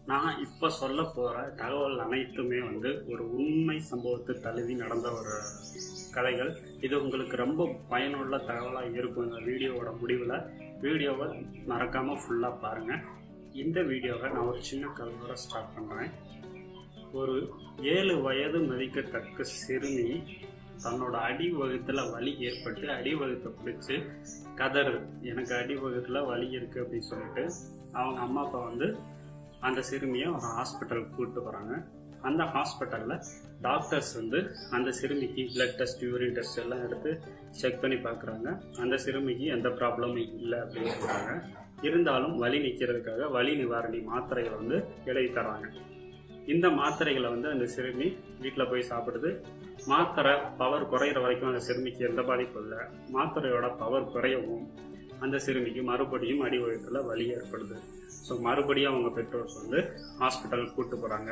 நான் இப்போ சொல்ல போகிற தகவல் அனைத்துமே வந்து ஒரு உண்மை சம்பவத்தை தழுவி நடந்த ஒரு கதைகள் இது உங்களுக்கு ரொம்ப பயனுள்ள தகவலாக இருக்கும் இந்த வீடியோவோட முடிவில் வீடியோவை மறக்காமல் ஃபுல்லாக பாருங்கள் இந்த வீடியோவை நான் ஒரு சின்ன கதையோட ஸ்டார்ட் பண்ணுறேன் ஒரு ஏழு வயது மதிக்கத்தக்க சிறுமி தன்னோட அடி வகுத்துல வலி ஏற்பட்டு அடி வகுத்தை பிடிச்சு கதறு எனக்கு அடி வகுத்துல வலி இருக்கு அப்படின்னு சொல்லிட்டு அவங்க அம்மா அப்பா வந்து அந்த சிறுமியை ஒரு ஹாஸ்பிட்டலுக்கு கூப்பிட்டு போறாங்க அந்த ஹாஸ்பிட்டல்ல டாக்டர்ஸ் வந்து அந்த சிறுமிக்கு பிளட் டெஸ்ட் யூரின் டெஸ்ட் எல்லாம் எடுத்து செக் பண்ணி பார்க்குறாங்க அந்த சிறுமிக்கு எந்த ப்ராப்ளமும் இல்லை அப்படின்னு சொல்றாங்க இருந்தாலும் வலி நிற்கிறதுக்காக வலி நிவாரணி மாத்திரைகளை வந்து எழுதி தராங்க இந்த மாத்திரைகளை வந்து அந்த சிறுமி வீட்டில் போய் சாப்பிடுது மாத்திரை பவர் குறையிற வரைக்கும் அந்த சிறுமிக்கு எந்த பாதிப்பும் இல்லை மாத்திரையோட பவர் குறையவும் அந்த சிறுமிக்கு மறுபடியும் அடி வயிற்றுல வலி ஏற்படுது ஸோ மறுபடியும் அவங்க பெற்றோர் வந்து ஹாஸ்பிட்டலுக்கு கூப்பிட்டு போகிறாங்க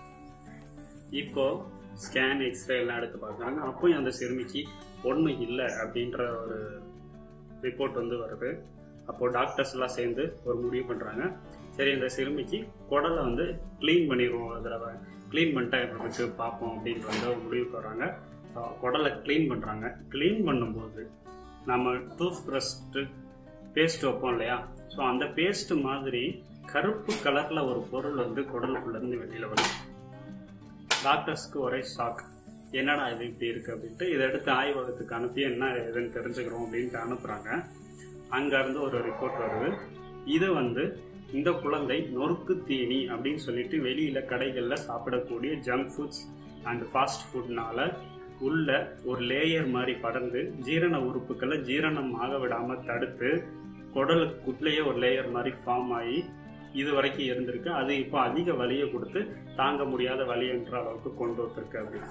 இப்போ ஸ்கேன் எக்ஸ்ரே எல்லாம் எடுத்து பார்க்குறாங்க அப்போயும் அந்த சிறுமிக்கு ஒன்றும் இல்லை அப்படின்ற ஒரு ரிப்போர்ட் வந்து வருது அப்போ டாக்டர்ஸ் எல்லாம் சேர்ந்து ஒரு முடிவு பண்ணுறாங்க சரி இந்த சிறுமிக்கு குடலை வந்து க்ளீன் பண்ணிடுவோம் ஒரு தடவை க்ளீன் பண்ணிட்டா எப்படி இருக்கு பார்ப்போம் அப்படின்ற வந்து ஒரு முடிவுக்கு வராங்க ஸோ குடலை க்ளீன் பண்ணுறாங்க க்ளீன் பண்ணும்போது நம்ம டூத் ப்ரஸ்ட்டு பேஸ்ட் வைப்போம் இல்லையா ஸோ அந்த பேஸ்ட் மாதிரி கருப்பு கலரில் ஒரு பொருள் வந்து குடலுக்குள்ளேருந்து வெளியில் வருது டாக்டர்ஸ்க்கு ஒரே ஷாக் என்னடா இது இப்படி இருக்கு அப்படின்ட்டு இதை எடுத்து ஆய்வகத்துக்கு அனுப்பி என்ன ஏதுன்னு தெரிஞ்சுக்கிறோம் அப்படின்ட்டு அனுப்புகிறாங்க அங்கேருந்து ஒரு ரிப்போர்ட் வருது இது வந்து இந்த குழந்தை நொறுக்கு தீனி அப்படின்னு சொல்லிட்டு வெளியில கடைகள்ல சாப்பிடக்கூடிய ஜங்க் ஃபுட்ஸ் அண்ட் ஃபாஸ்ட் ஃபுட்னால உள்ள ஒரு லேயர் மாதிரி படர்ந்து ஜீரண உறுப்புகளை ஜீரணம் ஆக விடாம தடுத்து குடலுக்குள்ளேயே ஒரு லேயர் மாதிரி ஃபார்ம் ஆகி இது வரைக்கும் இருந்திருக்கு அது இப்போ அதிக வலியை கொடுத்து தாங்க முடியாத வலி என்ற அளவுக்கு கொண்டு வந்திருக்கு அப்படின்னு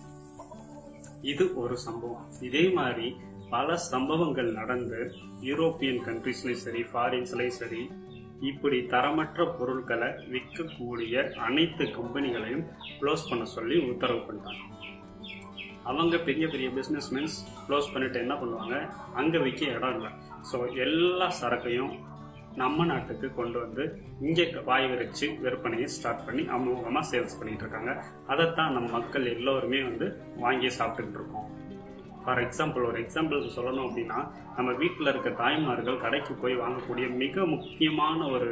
இது ஒரு சம்பவம் இதே மாதிரி பல சம்பவங்கள் நடந்து யூரோப்பியன் கண்ட்ரீஸ்லயும் சரி ஃபாரின்ஸ்லயும் சரி இப்படி தரமற்ற பொருட்களை விற்கக்கூடிய அனைத்து கம்பெனிகளையும் க்ளோஸ் பண்ண சொல்லி உத்தரவு பண்ணிட்டாங்க அவங்க பெரிய பெரிய பிஸ்னஸ்மென்ஸ் க்ளோஸ் பண்ணிட்டு என்ன பண்ணுவாங்க அங்கே விற்க இடம் இல்லை ஸோ எல்லா சரக்கையும் நம்ம நாட்டுக்கு கொண்டு வந்து இங்கே வாய் விரிச்சு விற்பனையை ஸ்டார்ட் பண்ணி அமோகமாக சேல்ஸ் பண்ணிட்டு இருக்காங்க அதைத்தான் நம்ம மக்கள் எல்லோருமே வந்து வாங்கி சாப்பிட்டுட்டு இருக்கோம் ஃபார் எக்ஸாம்பிள் ஒரு எக்ஸாம்பிளுக்கு சொல்லணும் அப்படின்னா நம்ம வீட்டில் இருக்க தாய்மார்கள் கடைக்கு போய் வாங்கக்கூடிய மிக முக்கியமான ஒரு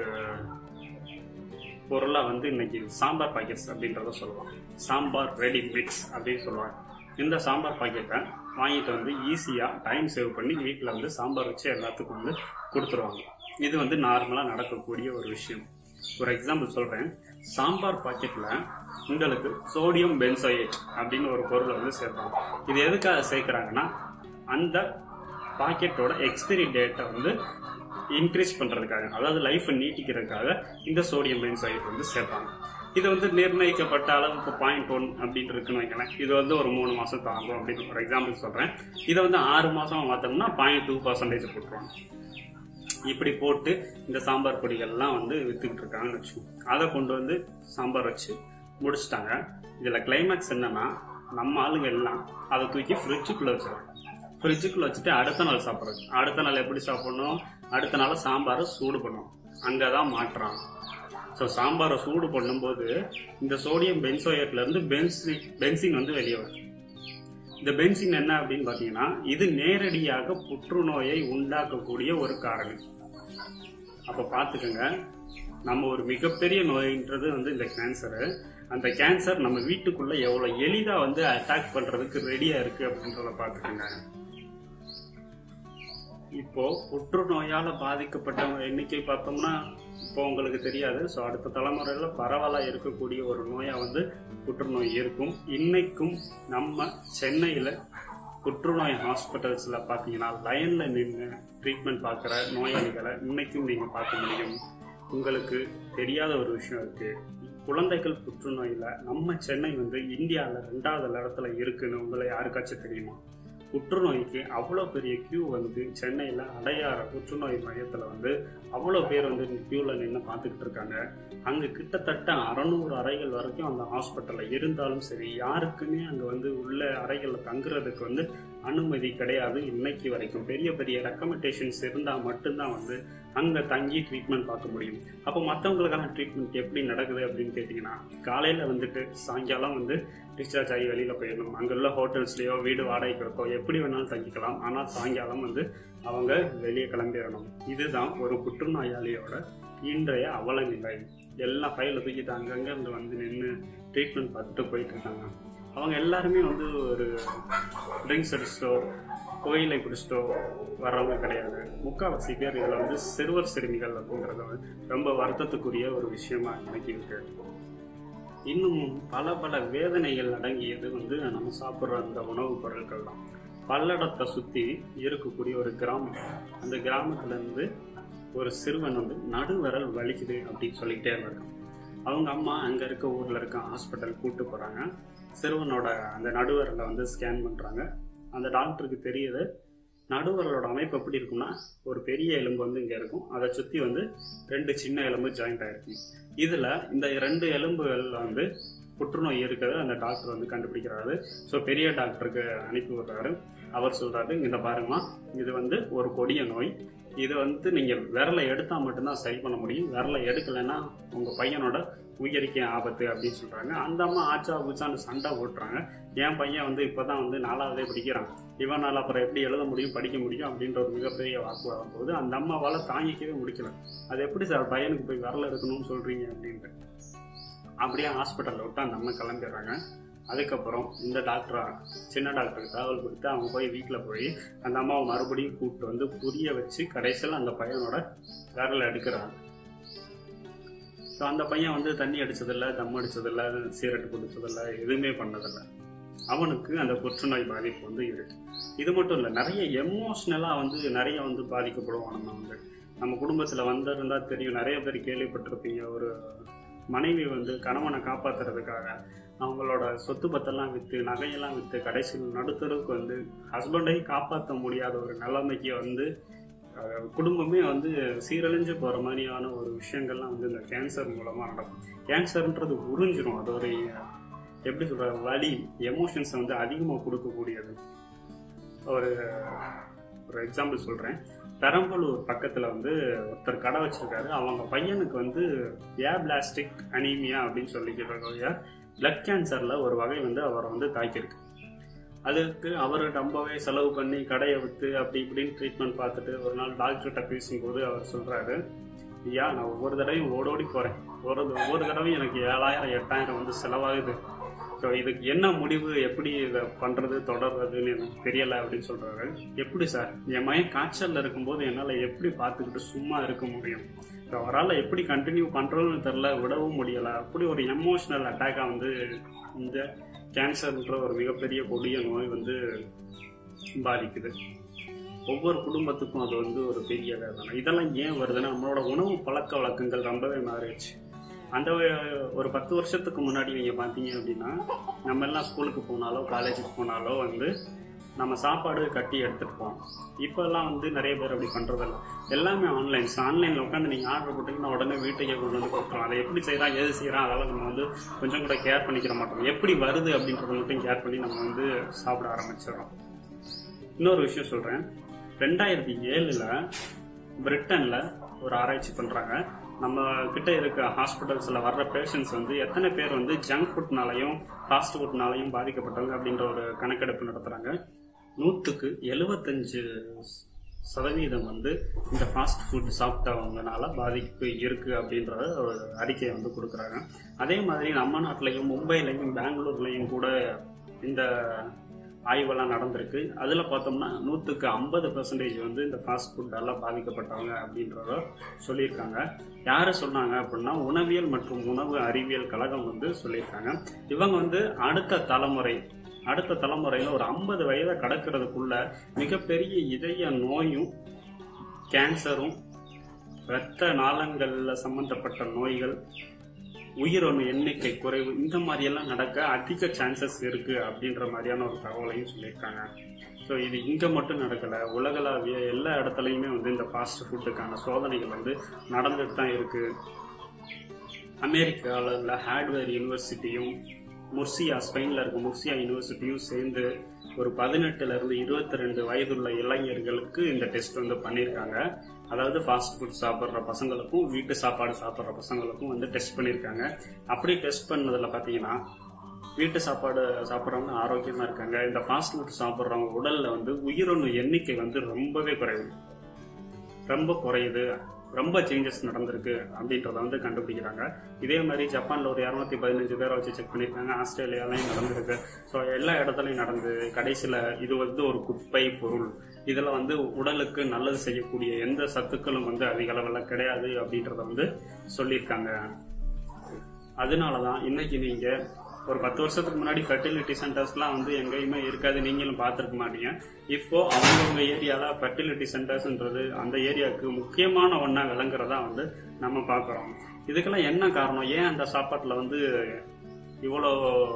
பொருளாக வந்து இன்னைக்கு சாம்பார் பாக்கெட்ஸ் அப்படின்றத சொல்லுவாங்க சாம்பார் ரெடி மிக்ஸ் அப்படின்னு சொல்லுவாங்க இந்த சாம்பார் பாக்கெட்டை வாங்கிட்டு வந்து ஈஸியாக டைம் சேவ் பண்ணி வீட்டில் வந்து சாம்பார் வச்சு எல்லாத்துக்கும் வந்து கொடுத்துருவாங்க இது வந்து நார்மலாக நடக்கக்கூடிய ஒரு விஷயம் ஒரு எக்ஸாம்பிள் சொல்கிறேன் சாம்பார் பாக்கெட்டில் உங்களுக்கு சோடியம் பென்சோயேட் அப்படின்னு ஒரு பொருளை வந்து சேர்ப்பாங்க இது எதுக்காக சேர்க்குறாங்கன்னா அந்த பாக்கெட்டோட எக்ஸ்பிரி டேட்டை வந்து இன்க்ரீஸ் பண்ணுறதுக்காக அதாவது லைஃப்பை நீட்டிக்கிறதுக்காக இந்த சோடியம் பென்சோயேட் வந்து சேர்ப்பாங்க இது வந்து நிர்ணயிக்கப்பட்ட அளவுக்கு பாயிண்ட் ஒன் அப்படின்னு இருக்குன்னு வைங்களேன் இது வந்து ஒரு மூணு மாதம் தாங்கும் அப்படின்னு ஒரு எக்ஸாம்பிள் சொல்கிறேன் இதை வந்து ஆறு மாதம் மாற்றோம்னா பாயிண்ட் டூ பர்சன்டேஜ் போட்டுருவாங்க இப்படி போட்டு இந்த சாம்பார் பொடிகள்லாம் வந்து வித்துக்கிட்டு இருக்காங்கன்னு வச்சுக்கோங்க அதை கொண்டு வந்து சாம்பார் வச்சு முடிச்சிட்டாங்க இதில் கிளைமேக்ஸ் என்னன்னா நம்ம ஆளுங்க எல்லாம் அதை தூக்கி ஃப்ரிட்ஜுக்குள்ளே வச்சிடறாங்க ஃப்ரிட்ஜுக்குள்ளே வச்சுட்டு அடுத்த நாள் சாப்பிட்றது அடுத்த நாள் எப்படி சாப்பிடணும் அடுத்த நாள் சாம்பாரை சூடு பண்ணணும் அங்கே தான் மாட்டுறாங்க ஸோ சாம்பாரை சூடு பண்ணும்போது இந்த சோடியம் பென்சோயேட்ல இருந்து பென்சி பென்சின் வந்து வெளியே வரும் இந்த பென்சின் என்ன அப்படின்னு பார்த்தீங்கன்னா இது நேரடியாக புற்றுநோயை உண்டாக்கக்கூடிய ஒரு காரணம் அப்போ பார்த்துக்கோங்க நம்ம ஒரு மிகப்பெரிய நோயின்றது வந்து இந்த கேன்சரு அந்த கேன்சர் நம்ம வீட்டுக்குள்ள எவ்வளோ எளிதாக வந்து அட்டாக் பண்ணுறதுக்கு ரெடியாக இருக்கு அப்படின்றத பார்த்துக்கோங்க இப்போ புற்றுநோயால் பாதிக்கப்பட்டவங்க எண்ணிக்கை பார்த்தோம்னா இப்போ உங்களுக்கு தெரியாது ஸோ அடுத்த தலைமுறையில் பரவலாக இருக்கக்கூடிய ஒரு நோயாக வந்து புற்றுநோய் இருக்கும் இன்னைக்கும் நம்ம சென்னையில் புற்றுநோய் ஹாஸ்பிட்டல்ஸில் பார்த்தீங்கன்னா லைனில் நின்று ட்ரீட்மெண்ட் பார்க்குற நோயாளிகளை இன்னைக்கும் நீங்கள் பார்க்க முடியும் உங்களுக்கு தெரியாத ஒரு விஷயம் இருக்கு குழந்தைகள் புற்றுநோயில் நம்ம சென்னை வந்து இந்தியாவில் ரெண்டாவது இடத்துல இருக்குன்னு உங்களை யாருக்காச்சும் தெரியுமா புற்றுநோய்க்கு அவ்வளோ பெரிய கியூ வந்து சென்னையில் அடையாற புற்றுநோய் மையத்தில் வந்து அவ்வளோ பேர் வந்து க்யூவில் நின்று பார்த்துக்கிட்டு இருக்காங்க அங்கே கிட்டத்தட்ட அறநூறு அறைகள் வரைக்கும் அந்த ஹாஸ்பிட்டலில் இருந்தாலும் சரி யாருக்குமே அங்கே வந்து உள்ள அறைகளில் தங்குறதுக்கு வந்து அனுமதி கிடையாது இன்னைக்கு வரைக்கும் பெரிய பெரிய ரெக்கமெண்டேஷன்ஸ் இருந்தால் மட்டும்தான் வந்து அங்கே தங்கி ட்ரீட்மெண்ட் பார்க்க முடியும் அப்போ மற்றவங்களுக்கான ட்ரீட்மெண்ட் எப்படி நடக்குது அப்படின்னு கேட்டிங்கன்னா காலையில் வந்துட்டு சாயங்காலம் வந்து டிஸ்சார்ஜ் ஆகி வெளியில் போயிடணும் அங்கே உள்ள ஹோட்டல்ஸ்லேயோ வீடு வாடகைக்கு இருக்கோ எப்படி வேணாலும் தங்கிக்கலாம் ஆனால் சாயங்காலம் வந்து அவங்க வெளியே கிளம்பிடணும் இதுதான் ஒரு புற்றுநோயாளியோட இன்றைய அவல நிலை எல்லா ஃபைலை தூக்கிட்டு அங்கங்கே இருந்து வந்து நின்று ட்ரீட்மெண்ட் பார்த்துட்டு போயிட்டு இருக்காங்க அவங்க எல்லாருமே வந்து ஒரு ட்ரிங்க்ஸ் அடிச்சிட்டோ புகையிலை குடிச்சிட்டோ வர்றவங்க கிடையாது முக்கால்வாசி பேர் இதில் வந்து சிறுவர் சிறுமிகள் அப்படிங்கிறது வந்து ரொம்ப வருத்தத்துக்குரிய ஒரு விஷயமா எனக்கு இருக்கு இன்னும் பல பல வேதனைகள் அடங்கியது வந்து நம்ம சாப்பிட்ற அந்த உணவுப் பொருட்கள் தான் பல்லடத்தை சுற்றி இருக்கக்கூடிய ஒரு கிராமம் அந்த கிராமத்துல இருந்து ஒரு சிறுவன் வந்து நடுவரல் வலிக்குது அப்படின்னு சொல்லிக்கிட்டே இருக்கான் அவங்க அம்மா அங்கே இருக்க ஊரில் இருக்க ஹாஸ்பிட்டல் கூட்டு போகிறாங்க சிறுவனோட அந்த நடுவரலை வந்து ஸ்கேன் பண்ணுறாங்க அந்த டாக்டருக்கு தெரியுது நடுவரலோட அமைப்பு எப்படி இருக்கும்னா ஒரு பெரிய எலும்பு வந்து இங்கே இருக்கும் அதை சுற்றி வந்து ரெண்டு சின்ன எலும்பு ஜாயிண்ட் ஆயிருக்கும் இதில் இந்த ரெண்டு எலும்புகளில் வந்து புற்றுநோய் இருக்கிறத அந்த டாக்டர் வந்து கண்டுபிடிக்கிறாரு ஸோ பெரிய டாக்டருக்கு அனுப்பி விடுறாரு அவர் சொல்றாரு இந்த பாருங்கம்மா இது வந்து ஒரு கொடிய நோய் இது வந்து நீங்க விரலை எடுத்தா மட்டும்தான் சரி பண்ண முடியும் விரலை எடுக்கலைன்னா உங்க பையனோட உயிரிக்கே ஆபத்து அப்படின்னு சொல்றாங்க அந்த அம்மா ஆச்சா பூச்சான்னு சண்டை ஓட்டுறாங்க என் பையன் வந்து இப்பதான் வந்து நாலாவதே படிக்கிறான் இவனால் அப்புறம் எப்படி எழுத முடியும் படிக்க முடியும் அப்படின்ற ஒரு மிகப்பெரிய வாக்குவாதம் போகுது அந்த அம்மாவால தாங்கிக்கவே முடிக்கல அது எப்படி சார் பையனுக்கு போய் விரல எடுக்கணும்னு சொல்றீங்க அப்படின்ட்டு அப்படியே ஹாஸ்பிட்டலில் விட்டு அந்த அம்மா கிளம்பிடுறாங்க அதுக்கப்புறம் இந்த டாக்டரா சின்ன டாக்டருக்கு தகவல் கொடுத்து அவங்க போய் வீட்டில் போய் அந்த அம்மாவை மறுபடியும் கூப்பிட்டு வந்து புரிய வச்சு கடைசியில் அந்த பையனோட விரல எடுக்கிறாங்க ஸோ அந்த பையன் வந்து தண்ணி அடிச்சதில்ல தம் அடிச்சதில்ல சீரட்டு குடிச்சதில்ல எதுவுமே பண்ணதில்லை அவனுக்கு அந்த புற்றுநோய் பாதிப்பு வந்து இருக்கு இது மட்டும் இல்லை நிறைய எமோஷ்னலாக வந்து நிறைய வந்து பாதிக்கப்படுவோம் நம்ம வந்து நம்ம குடும்பத்தில் வந்திருந்தா தெரியும் நிறைய பேர் கேள்விப்பட்டிருப்பீங்க ஒரு மனைவி வந்து கணவனை காப்பாத்துறதுக்காக அவங்களோட சொத்து பத்தெல்லாம் விற்று நகையெல்லாம் விற்று கடைசியில் நடுத்தருக்கு வந்து ஹஸ்பண்டையும் காப்பாற்ற முடியாத ஒரு நிலைமைக்கு வந்து அஹ், குடும்பமே வந்து சீரழிஞ்சு போகிற மாதிரியான ஒரு விஷயங்கள்லாம் வந்து இந்த கேன்சர் மூலமாக நடக்கும் கேன்சர்ன்றது உறிஞ்சிரும் அது ஒரு எப்படி சொல்ற வலி எமோஷன்ஸை வந்து அதிகமாக கொடுக்கக்கூடியது ஒரு ஒரு எக்ஸாம்பிள் சொல்கிறேன் பெரம்பலூர் பக்கத்தில் வந்து ஒருத்தர் கடை வச்சிருக்காரு அவங்க பையனுக்கு வந்து ஏப்லாஸ்டிக் அனீமியா அப்படின்னு சொல்லிக்கிறக்கூடிய பிளட் கேன்சரில் ஒரு வகை வந்து அவரை வந்து தாக்கியிருக்கு அதுக்கு அவர் ரொம்பவே செலவு பண்ணி கடையை விற்று அப்படி இப்படின்னு ட்ரீட்மெண்ட் பார்த்துட்டு ஒரு நாள் டாக்டர்கிட்ட பேசும்போது அவர் சொல்கிறாரு ஐயா நான் ஒவ்வொரு தடவையும் ஓடோடி போகிறேன் ஒரு ஒவ்வொரு தடவையும் எனக்கு ஏழாயிரம் எட்டாயிரம் வந்து செலவாகுது ஸோ இதுக்கு என்ன முடிவு எப்படி இதை பண்ணுறது தொடர்றதுன்னு எனக்கு தெரியலை அப்படின்னு சொல்கிறாரு எப்படி சார் என் மகன் காய்ச்சலில் இருக்கும்போது என்னால் எப்படி பார்த்துக்கிட்டு சும்மா இருக்க முடியும் ஸோ அவரால் எப்படி கண்டினியூ பண்ணுறதுன்னு தெரில விடவும் முடியலை அப்படி ஒரு எமோஷ்னல் அட்டாக்காக வந்து இந்த கேன்சர்ன்ற ஒரு மிகப்பெரிய கொடிய நோய் வந்து பாதிக்குது ஒவ்வொரு குடும்பத்துக்கும் அது வந்து ஒரு பெரிய வேதனை இதெல்லாம் ஏன் வருதுன்னா நம்மளோட உணவு பழக்க வழக்கங்கள் ரொம்பவே மாறிடுச்சு அந்த வ- ஒரு பத்து வருஷத்துக்கு முன்னாடி நீங்க பார்த்தீங்க அப்படின்னா நம்ம எல்லாம் ஸ்கூலுக்கு போனாலோ காலேஜுக்கு போனாலோ வந்து நம்ம சாப்பாடு கட்டி எடுத்துட்டு போவோம் இப்போல்லாம் வந்து நிறைய பேர் அப்படி பண்றதில்ல எல்லாமே ஆன்லைன் ஆன்லைனில் உட்காந்து நீங்கள் ஆர்டர் போட்டீங்கன்னா உடனே வீட்டுக்கே கொண்டு வந்து கொடுத்துரும் அதை எப்படி செய்கிறான் எது செய்கிறான் அதெல்லாம் நம்ம வந்து கொஞ்சம் கூட கேர் பண்ணிக்கிற மாட்டோம் எப்படி வருது அப்படின்றத மட்டும் கேர் பண்ணி நம்ம வந்து சாப்பிட ஆரம்பிச்சிடறோம் இன்னொரு விஷயம் சொல்கிறேன் ரெண்டாயிரத்தி ஏழில் பிரிட்டனில் ஒரு ஆராய்ச்சி பண்ணுறாங்க நம்ம கிட்ட இருக்க ஹாஸ்பிட்டல்ஸில் வர்ற பேஷண்ட்ஸ் வந்து எத்தனை பேர் வந்து ஜங்க் ஃபுட்னாலையும் ஃபாஸ்ட் ஃபுட்னாலையும் பாதிக்கப்பட்டவங்க அப்படின்ற ஒரு கணக்கெடுப்பு நடத்துகிறாங்க நூற்றுக்கு எழுபத்தஞ்சு சதவீதம் வந்து இந்த ஃபாஸ்ட் ஃபுட் சாப்பிட்டவங்கனால பாதிப்பு இருக்கு அப்படின்ற ஒரு அறிக்கையை வந்து கொடுக்குறாங்க அதே மாதிரி நம்ம நாட்டிலையும் மும்பைலையும் பெங்களூர்லையும் கூட இந்த ஆய்வெல்லாம் நடந்திருக்கு அதில் பார்த்தோம்னா நூற்றுக்கு ஐம்பது பெர்சன்டேஜ் வந்து இந்த ஃபாஸ்ட் ஃபுட்டால பாதிக்கப்பட்டவங்க அப்படின்றத சொல்லியிருக்காங்க யார் சொன்னாங்க அப்படின்னா உணவியல் மற்றும் உணவு அறிவியல் கழகம் வந்து சொல்லியிருக்காங்க இவங்க வந்து அடுத்த தலைமுறை அடுத்த தலைமுறையில் ஒரு ஐம்பது வயதை கடக்கிறதுக்குள்ள மிகப்பெரிய இதய நோயும் கேன்சரும் இரத்த நாளங்களில் சம்பந்தப்பட்ட நோய்கள் உயிரணு எண்ணிக்கை குறைவு இந்த மாதிரி எல்லாம் நடக்க அதிக சான்சஸ் இருக்கு அப்படின்ற மாதிரியான ஒரு தகவலையும் சொல்லியிருக்காங்க ஸோ இது இங்கே மட்டும் நடக்கலை உலகளாவிய எல்லா இடத்துலையுமே வந்து இந்த ஃபாஸ்ட் ஃபுட்டுக்கான சோதனைகள் வந்து நடந்துட்டு தான் இருக்கு அமெரிக்காவில் உள்ள ஹார்ட்வேர் யூனிவர்சிட்டியும் முர்சியா ஸ்பெயினில் இருக்க முர்சியா யூனிவர்சிட்டியும் சேர்ந்து ஒரு பதினெட்டுல இருந்து இருபத்தி ரெண்டு வயதுள்ள இளைஞர்களுக்கு இந்த டெஸ்ட் வந்து பண்ணியிருக்காங்க அதாவது ஃபாஸ்ட் ஃபுட் சாப்பிட்ற பசங்களுக்கும் வீட்டு சாப்பாடு சாப்பிட்ற பசங்களுக்கும் வந்து டெஸ்ட் பண்ணியிருக்காங்க அப்படி டெஸ்ட் பண்ணதுல பார்த்தீங்கன்னா வீட்டு சாப்பாடு சாப்பிட்றவங்க ஆரோக்கியமா இருக்காங்க இந்த ஃபாஸ்ட் ஃபுட் சாப்பிட்றவங்க உடல்ல வந்து உயிரணு எண்ணிக்கை வந்து ரொம்பவே குறைவு ரொம்ப குறையுது ரொம்ப சேஞ்சஸ் நடந்திருக்கு அப்படின்றத வந்து கண்டுபிடிக்கிறாங்க இதே மாதிரி ஜப்பான்ல ஒரு இரநூத்தி பதினஞ்சு பேரை வச்சு செக் பண்ணியிருக்காங்க ஆஸ்திரேலியாலையும் நடந்திருக்கு ஸோ எல்லா இடத்துலையும் நடந்து கடைசியில் இது வந்து ஒரு குப்பை பொருள் இதில் வந்து உடலுக்கு நல்லது செய்யக்கூடிய எந்த சத்துக்களும் வந்து அதிக அளவில் கிடையாது அப்படின்றத வந்து சொல்லியிருக்காங்க அதனால தான் இன்னைக்கு நீங்க ஒரு பத்து வருஷத்துக்கு முன்னாடி ஃபெர்டிலிட்டி சென்டர்ஸ்லாம் வந்து எங்கேயுமே இருக்காது நீங்களும் பார்த்துருக்க மாட்டீங்க இப்போ அவங்கவுங்க ஏரியால ஃபெர்டிலிட்டி சென்டர்ஸ்ன்றது அந்த ஏரியாவுக்கு முக்கியமான ஒன்றா விளங்குறதா வந்து நம்ம பார்க்குறோம் இதுக்கெல்லாம் என்ன காரணம் ஏன் அந்த சாப்பாட்டில் வந்து இவ்வளோ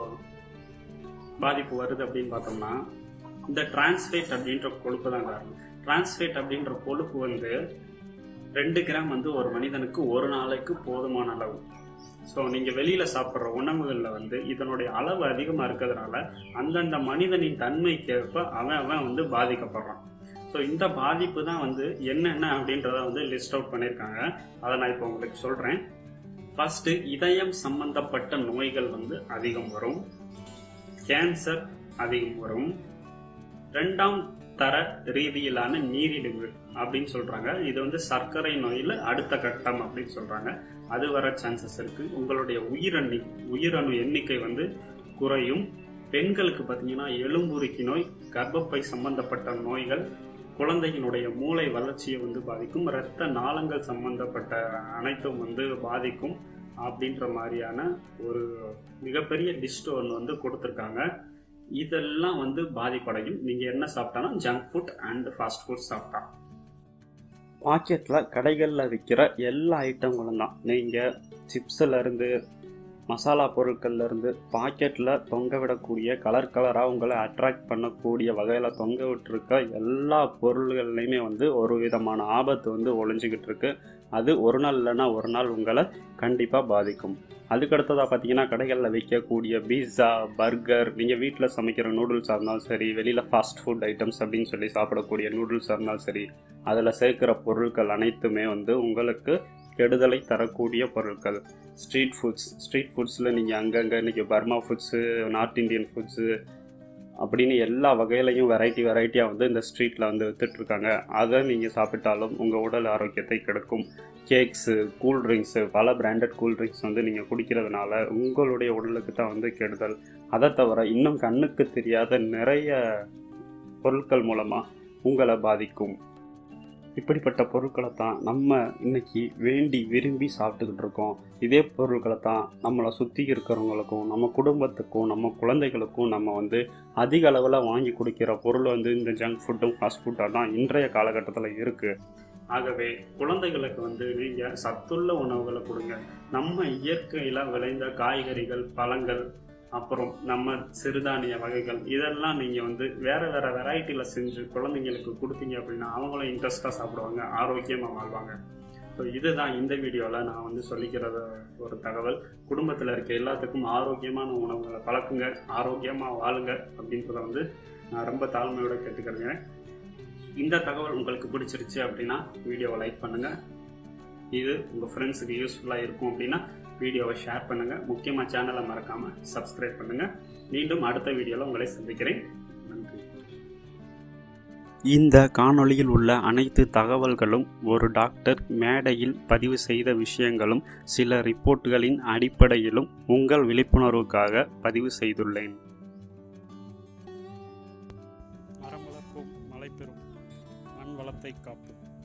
பாதிப்பு வருது அப்படின்னு பார்த்தோம்னா இந்த டிரான்ஸ்ஃபேட் அப்படின்ற கொழுப்பு தான் காரணம் டிரான்ஸ்ஃபேட் அப்படின்ற கொழுப்பு வந்து ரெண்டு கிராம் வந்து ஒரு மனிதனுக்கு ஒரு நாளைக்கு போதுமான அளவு ஸோ நீங்கள் வெளியில் சாப்பிட்ற உணவுகளில் வந்து இதனுடைய அளவு அதிகமாக இருக்கிறதுனால அந்தந்த மனிதனின் தன்மைக்கேற்ப அவன் அவன் வந்து பாதிக்கப்படுறான் ஸோ இந்த பாதிப்பு தான் வந்து என்னென்ன அப்படின்றத வந்து லிஸ்ட் அவுட் பண்ணியிருக்காங்க அதை நான் இப்போ உங்களுக்கு சொல்கிறேன் ஃபர்ஸ்ட் இதயம் சம்பந்தப்பட்ட நோய்கள் வந்து அதிகம் வரும் கேன்சர் அதிகம் வரும் ரெண்டாம் தர ரீதியிலான நீரிழிவு அப்படின்னு சொல்றாங்க இது வந்து சர்க்கரை நோயில அடுத்த கட்டம் அப்படின்னு சொல்றாங்க அது வர சான்சஸ் இருக்கு உங்களுடைய உயிரணி உயிரணு எண்ணிக்கை வந்து குறையும் பெண்களுக்கு பார்த்தீங்கன்னா எலும்புருக்கி நோய் கர்ப்பப்பை சம்பந்தப்பட்ட நோய்கள் குழந்தையினுடைய மூளை வளர்ச்சியை வந்து பாதிக்கும் இரத்த நாளங்கள் சம்பந்தப்பட்ட அனைத்தும் வந்து பாதிக்கும் அப்படின்ற மாதிரியான ஒரு மிகப்பெரிய லிஸ்ட் ஒன்று வந்து கொடுத்துருக்காங்க இதெல்லாம் வந்து பாதிப்படையும் நீங்க என்ன சாப்பிட்டாலும் junk food and fast food சாப்பிட்டா பாக்கெட்டில் கடைகளில் விற்கிற எல்லா ஐட்டங்களும் தான் நீங்கள் சிப்ஸ்லேருந்து மசாலா பொருட்கள்லேருந்து பாக்கெட்டில் தொங்க விடக்கூடிய கலர் கலராக உங்களை அட்ராக்ட் பண்ணக்கூடிய வகையில் தொங்க விட்டுருக்க எல்லா பொருள்கள்லையுமே வந்து ஒரு விதமான ஆபத்து வந்து ஒளிஞ்சிக்கிட்டு இருக்கு அது ஒரு நாள் இல்லைன்னா ஒரு நாள் உங்களை கண்டிப்பாக பாதிக்கும் அதுக்கடுத்ததாக பார்த்தீங்கன்னா கடைகளில் விற்கக்கூடிய பீஸா பர்கர் நீங்கள் வீட்டில் சமைக்கிற நூடுல்ஸாக இருந்தாலும் சரி வெளியில் ஃபாஸ்ட் ஃபுட் ஐட்டம்ஸ் அப்படின்னு சொல்லி சாப்பிடக்கூடிய நூடுல்ஸாக இருந்தாலும் சரி அதில் சேர்க்குற பொருட்கள் அனைத்துமே வந்து உங்களுக்கு கெடுதலை தரக்கூடிய பொருட்கள் ஸ்ட்ரீட் ஃபுட்ஸ் ஸ்ட்ரீட் ஃபுட்ஸில் நீங்கள் அங்கங்கே இன்றைக்கி Burma foods north Indian foods அப்படின்னு எல்லா வகையிலையும் வெரைட்டி வெரைட்டியாக வந்து இந்த ஸ்ட்ரீட்டில் வந்து விற்றுட்ருக்காங்க அதை நீங்கள் சாப்பிட்டாலும் உங்கள் உடல் ஆரோக்கியத்தை கெடுக்கும் கேக்ஸு கூல்ட்ரிங்க்ஸு பல பிராண்டட் கூல்ட்ரிங்க்ஸ் வந்து நீங்கள் குடிக்கிறதுனால உங்களுடைய உடலுக்கு தான் வந்து கெடுதல் அதை தவிர இன்னும் கண்ணுக்கு தெரியாத நிறைய பொருட்கள் மூலமாக உங்களை பாதிக்கும் இப்படிப்பட்ட பொருட்களை தான் நம்ம இன்னைக்கு வேண்டி விரும்பி சாப்பிட்டுக்கிட்டு இருக்கோம் இதே பொருட்களை தான் நம்மளை சுற்றி இருக்கிறவங்களுக்கும் நம்ம குடும்பத்துக்கும் நம்ம குழந்தைகளுக்கும் நம்ம வந்து அதிக அளவில் வாங்கி கொடுக்கிற பொருள் வந்து இந்த ஜங்க் ஃபுட்டும் ஃபாஸ்ட் ஃபுட்டாக தான் இன்றைய காலகட்டத்தில் இருக்குது ஆகவே குழந்தைகளுக்கு வந்து நீங்கள் சத்துள்ள உணவுகளை கொடுங்க நம்ம இயற்கையில் விளைந்த காய்கறிகள் பழங்கள் அப்புறம் நம்ம சிறுதானிய வகைகள் இதெல்லாம் நீங்கள் வந்து வேற வேற வெரைட்டியில் செஞ்சு குழந்தைங்களுக்கு கொடுத்தீங்க அப்படின்னா அவங்களும் இன்ட்ரெஸ்டாக சாப்பிடுவாங்க ஆரோக்கியமாக வாழ்வாங்க ஸோ இதுதான் இந்த வீடியோவில் நான் வந்து சொல்லிக்கிறது ஒரு தகவல் குடும்பத்தில் இருக்க எல்லாத்துக்கும் ஆரோக்கியமான உணவுகளை பழக்குங்க ஆரோக்கியமாக வாழுங்க அப்படின்றத வந்து நான் ரொம்ப தாழ்மையோட கேட்டுக்கிறேங்க இந்த தகவல் உங்களுக்கு பிடிச்சிருச்சு அப்படின்னா வீடியோவை லைக் பண்ணுங்கள் இது உங்கள் ஃப்ரெண்ட்ஸுக்கு யூஸ்ஃபுல்லாக இருக்கும் அப்படின்னா வீடியோவை ஷேர் பண்ணுங்கள் முக்கியமாக சேனலை மறக்காமல் சப்ஸ்கிரைப் பண்ணுங்கள் மீண்டும் அடுத்த வீடியோவில் உங்களை சந்திக்கிறேன் நன்றி இந்த காணொளியில் உள்ள அனைத்து தகவல்களும் ஒரு டாக்டர் மேடையில் பதிவு செய்த விஷயங்களும் சில ரிப்போர்ட்டுகளின் அடிப்படையிலும் உங்கள் விழிப்புணர்வுக்காக பதிவு செய்துள்ளேன் மரம் வளர்ப்போம் மழை பெறும் மண் வளத்தை காப்போம்